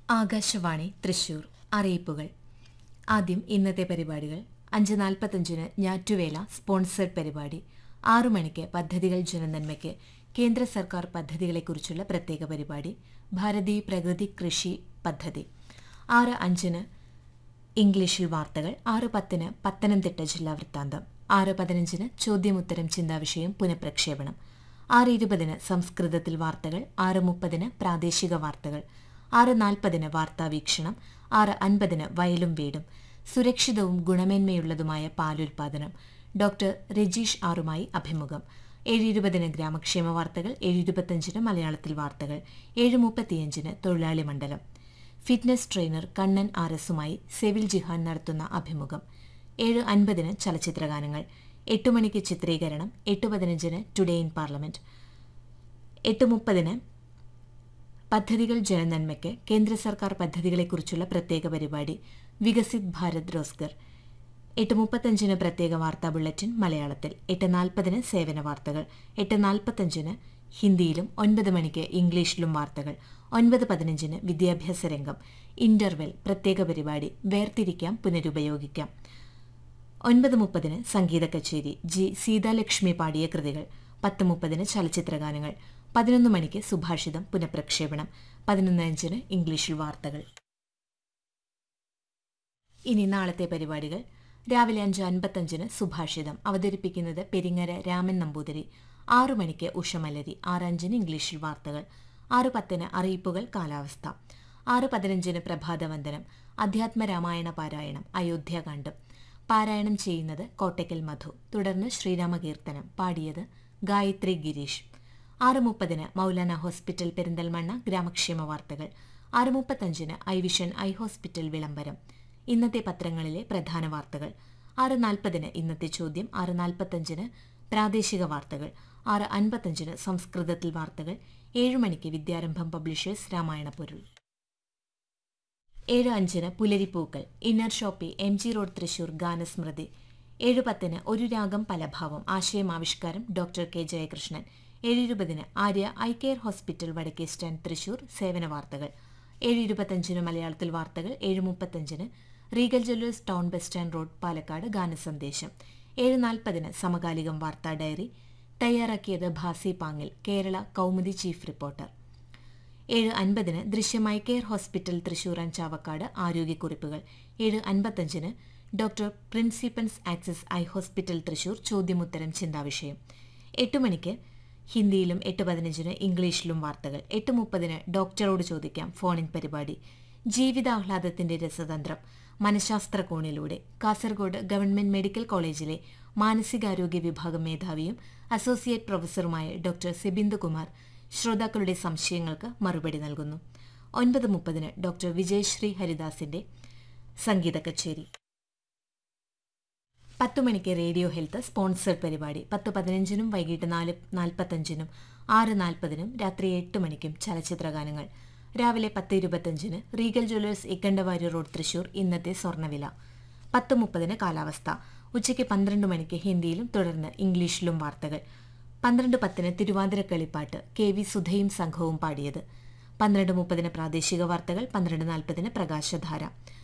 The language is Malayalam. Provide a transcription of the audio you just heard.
ആകാശവാണി തൃശൂർ അറിയിപ്പുകൾ ആദ്യം ഇന്നത്തെ പരിപാടികൾ അഞ്ച് നാൽപ്പത്തഞ്ചിന് ഞാറ്റുവേല സ്പോൺസേഡ് പരിപാടി ആറു മണിക്ക് പദ്ധതികൾ ജനനന്മയ്ക്ക് കേന്ദ്ര സർക്കാർ പദ്ധതികളെക്കുറിച്ചുള്ള പ്രത്യേക പരിപാടി ഭാരതീ പ്രകൃതി കൃഷി പദ്ധതി ആറ് അഞ്ചിന് ഇംഗ്ലീഷിൽ വാർത്തകൾ ആറ് പത്തിന് പത്തനംതിട്ട ജില്ലാ വൃത്താന്തം ആറ് പതിനഞ്ചിന് ചോദ്യമുത്തരം ചിന്താവിഷയം പുനഃപ്രക്ഷേപണം ആറ് ഇരുപതിന് സംസ്കൃതത്തിൽ വാർത്തകൾ ആറ് മുപ്പതിന് പ്രാദേശിക വാർത്തകൾ ആറ് നാൽപ്പതിന് വാർത്താവീക്ഷണം ആറ് അൻപതിന് വയലും വീടും സുരക്ഷിതവും ഗുണമേന്മയുള്ളതുമായ പാലുൽപാദനം ഡോക്ടർ രജീഷ് ആറുമായി അഭിമുഖം ഏഴ് ഇരുപതിന് ഗ്രാമക്ഷേമ വാർത്തകൾ ഏഴ് ഇരുപത്തഞ്ചിന് മലയാളത്തിൽ വാർത്തകൾ ഏഴ് മുപ്പത്തിയഞ്ചിന് തൊഴിലാളി മണ്ഡലം ഫിറ്റ്നസ് ട്രെയിനർ കണ്ണൻ ആർ എസുമായി സെവിൽ ജിഹാൻ നടത്തുന്ന അഭിമുഖം ഏഴ് അൻപതിന് ചലച്ചിത്രഗാനങ്ങൾ എട്ട് മണിക്ക് ചിത്രീകരണം എട്ട് പതിനഞ്ചിന് ടുഡേ ഇൻ പാർലമെന്റ് എട്ട് മുപ്പതിന് പദ്ധതികൾ ജനനന്മയ്ക്ക് കേന്ദ്ര സർക്കാർ പദ്ധതികളെക്കുറിച്ചുള്ള പ്രത്യേക പരിപാടി വികസിത് ഭാരത് റോസ്ഗർ എട്ട് മുപ്പത്തഞ്ചിന് പ്രത്യേക വാർത്താ ബുള്ളറ്റിൻ മലയാളത്തിൽ എട്ട് നാൽപ്പതിന് സേവന വാർത്തകൾ എട്ട് നാൽപ്പത്തഞ്ചിന് ഹിന്ദിയിലും ഒൻപത് മണിക്ക് ഇംഗ്ലീഷിലും വാർത്തകൾ ഒൻപത് പതിനഞ്ചിന് വിദ്യാഭ്യാസ രംഗം ഇന്റർവെൽ പ്രത്യേക പരിപാടി വേർതിരിക്കാം പുനരുപയോഗിക്കാം ഒൻപത് മുപ്പതിന് സംഗീത കച്ചേരി ജി സീതാലക്ഷ്മി പാടിയ കൃതികൾ പത്ത് മുപ്പതിന് ചലച്ചിത്രഗാനങ്ങൾ പതിനൊന്ന് മണിക്ക് സുഭാഷിതം പുനഃപ്രക്ഷേപണം പതിനൊന്ന് അഞ്ചിന് ഇംഗ്ലീഷിൽ വാർത്തകൾ ഇനി നാളത്തെ പരിപാടികൾ രാവിലെ അഞ്ച് അൻപത്തഞ്ചിന് സുഭാഷിതം അവതരിപ്പിക്കുന്നത് പെരിങ്ങര രാമൻ നമ്പൂതിരി ആറു മണിക്ക് ഉഷമലരി ആറ് അഞ്ചിന് ഇംഗ്ലീഷിൽ വാർത്തകൾ ആറ് പത്തിന് അറിയിപ്പുകൾ കാലാവസ്ഥ ആറ് പതിനഞ്ചിന് പ്രഭാതവന്ദനം അധ്യാത്മ രാമായണ പാരായണം അയോധ്യാകാന്ഡം പാരായണം ചെയ്യുന്നത് കോട്ടയ്ക്കൽ മധു തുടർന്ന് ശ്രീരാമകീർത്തനം പാടിയത് ഗായത്രി ഗിരീഷ് ആറ് മുപ്പതിന് മൗലാന ഹോസ്പിറ്റൽ പെരിന്തൽമണ്ണ ഗ്രാമക്ഷേമ വാർത്തകൾ ആറ് മുപ്പത്തഞ്ചിന് ഐ വിഷൻ ഐ ഹോസ്പിറ്റൽ വിളംബരം ഇന്നത്തെ പത്രങ്ങളിലെ പ്രധാന വാർത്തകൾ ആറ് നാൽപ്പതിന് ഇന്നത്തെ ചോദ്യം ആറ് നാൽപ്പത്തഞ്ചിന് പ്രാദേശിക വാർത്തകൾ ആറ് അൻപത്തഞ്ചിന് സംസ്കൃതത്തിൽ വാർത്തകൾ ഏഴ് മണിക്ക് വിദ്യാരംഭം പബ്ലിഷേഴ്സ് രാമായണ പൊരുൾ ഏഴ് അഞ്ചിന് പുലരിപ്പൂക്കൾ inner shoppe M G road Thrissur ഗാനസ്മൃതി ഏഴ് പത്തിന് ഒരു രാഗം പലഭാവം ആശയം ആവിഷ്കാരം ഡോക്ടർ കെ ജയകൃഷ്ണൻ ഏഴ് ഇരുപതിന് ആര്യ ഐ കെയർ ഹോസ്പിറ്റൽ വടക്കേ സ്റ്റാൻഡ് തൃശൂർ സേവന വാർത്തകൾ ഏഴ് ഇരുപത്തഞ്ചിന് മലയാളത്തിൽ വാർത്തകൾ ഏഴ് മുപ്പത്തഞ്ചിന് Regal jewellers town bus stand road Palakkad ഗാനസന്ദേശം ഏഴ് നാൽപ്പതിന് സമകാലികം വാർത്താ ഡയറി തയ്യാറാക്കിയത് ഭാസി പാങ്ങിൽ കേരള കൗമുദി ചീഫ് റിപ്പോർട്ടർ ഏഴ് അൻപതിന് ദൃശ്യമായി care hospital Thrissur and Chavakkad ആരോഗ്യക്കുറിപ്പുകൾ ഏഴ് അൻപത്തഞ്ചിന് ഡോക്ടർ പ്രിൻസിപ്പൻസ് ആക്സിസ് ഐ ഹോസ്പിറ്റൽ തൃശൂർ ചോദ്യമുത്തരം ചിന്താവിഷയം എട്ട് മണിക്ക് ഹിന്ദിയിലും എട്ട് പതിനഞ്ചിന് ഇംഗ്ലീഷിലും വാർത്തകൾ എട്ട് മുപ്പതിന് ഡോക്ടറോട് ചോദിക്കാം ഫോണിൻ പരിപാടി ജീവിതാഹ്ലാദത്തിന്റെ രസതന്ത്രം മനഃശാസ്ത്ര കോണിലൂടെ കാസർഗോഡ് ഗവൺമെന്റ് മെഡിക്കൽ കോളേജിലെ മാനസികാരോഗ്യ വിഭാഗം മേധാവിയും അസോസിയേറ്റ് പ്രൊഫസറുമായ ഡോക്ടർ സിബിന്ദുകുമാർ ശ്രോതാക്കളുടെ സംശയങ്ങൾക്ക് മറുപടി നൽകുന്നു ഒൻപത് മുപ്പതിന് ഡോക്ടർ വിജയശ്രീ ഹരിദാസിന്റെ സംഗീത കച്ചേരി പത്തു മണിക്ക് റേഡിയോ ഹെൽത്ത് സ്പോൺസേഡ് പരിപാടി പത്ത് പതിനഞ്ചിനും വൈകിട്ട് നാല് നാൽപ്പത്തഞ്ചിനും ആറ് നാൽപ്പതിനും രാത്രി എട്ട് മണിക്കും ചലച്ചിത്രഗാനങ്ങൾ രാവിലെ പത്ത് ഇരുപത്തഞ്ചിന് Regal jewellers Ikkandavari road Thrissur ഇന്നത്തെ സ്വർണ്ണവില പത്ത് മുപ്പതിന് കാലാവസ്ഥ ഉച്ചയ്ക്ക് പന്ത്രണ്ട് മണിക്ക് ഹിന്ദിയിലും തുടർന്ന് ഇംഗ്ലീഷിലും വാർത്തകൾ പന്ത്രണ്ട് പത്തിന് തിരുവാതിര കളിപ്പാട്ട് കെ വി സുധയും സംഘവും പാടിയത് പന്ത്രണ്ട് മുപ്പതിന് പ്രാദേശിക വാർത്തകൾ പന്ത്രണ്ട് നാൽപ്പതിന് പ്രകാശധാര